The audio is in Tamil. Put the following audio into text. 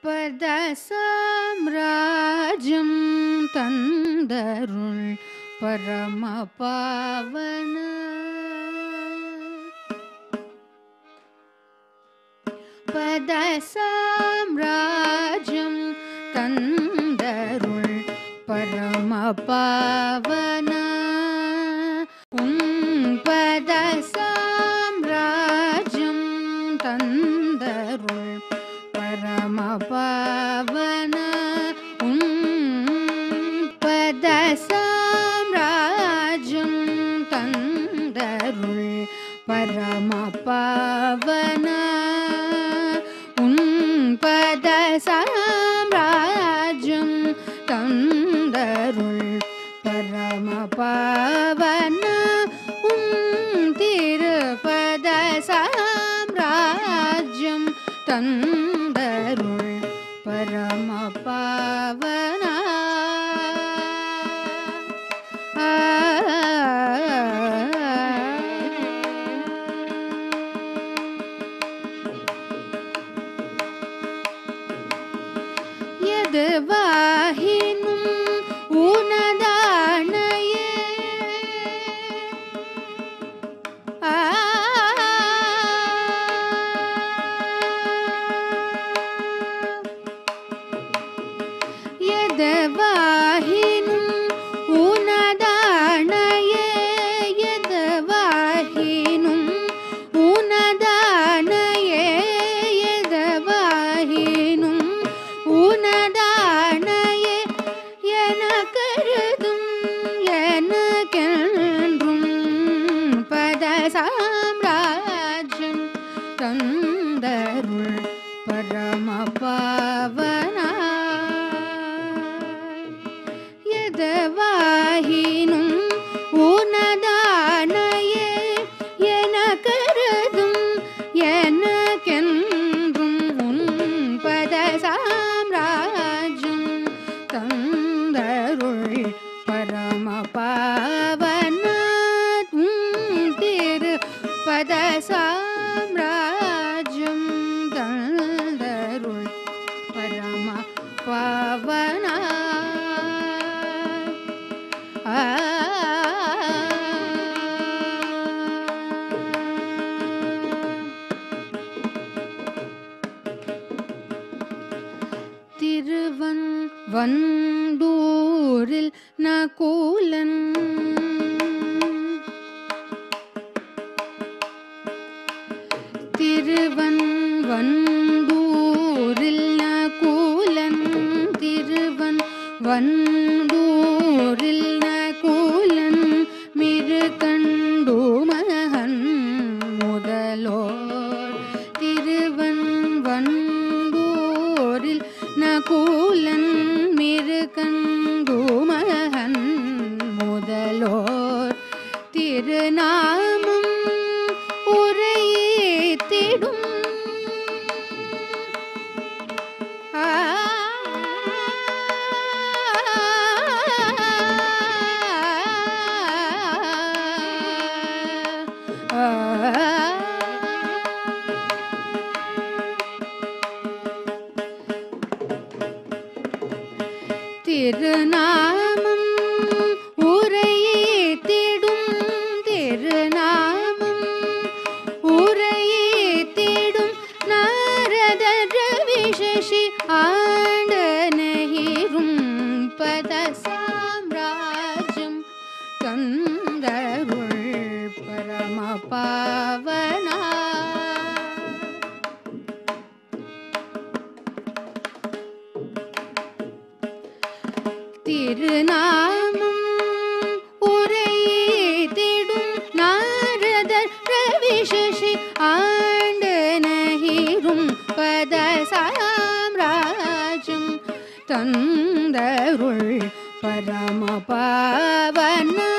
பதசாம்ராஜ்யம் தந்தருள் பரம பாவன பதசாம்ராஜ்யம் தந்தருள் பரம பாவன உம் பதசாம்ராஜ்யம் தந்தருள் பரம பாவன உம் பதசாம்ராஜ்யம் தந்தருள் பரம பாவன உன் பதசாம்ராஜ்யம் தந்தருள் பரம பாவன உம் திருபத சாம்ராஜ்யம் தந்தருள் பரம பாவன எது வாகினும் உனதானையே ஆ எது வாகினும் உனதானையே எது வாகினும் உனதானையே எது வாகினும் உனதானையே எனக்கருதும் எனக்கென்றும் பத சாம்ராஜ்யம் தந்தருள் பரம பாவனா எதவாகினும் உனதானையே எனக்கருதும் எனக்கென்றும் உன் பத சாம்ராஜ்யம் தந்தருள் பரம பாவன உம் திரு பத சாம்ராஜ்யம் தந்தருள் பரம பாவனா ஆ திருவன் வண்டூரில் நகூலன் திருவன் வண்டூரில் நகூலன் திருவன் வண்டூரில் நகூலன் மிருகண்டு மகன் முதலோர் திருவன் வண்டூரில் நகூலன் மிருகண்டு மகன் முதலோர் திருநாமம் உரையேத்திடும் ஆ திருநாமம் உரையேத்திடும் திருநாமம் உரையேத்திடும் நாரத விசேஷி ஆண்டனகிரும் பத சாம்ராஜ்யம் தந்தருள் பரம பாவனா திருநாமம் உரையேத்திடும் நாரதர் ரவிசசி ஆண்டு நகிரும் பத சாம்ராஜ்யம் தந்தருள் பரம பாவனா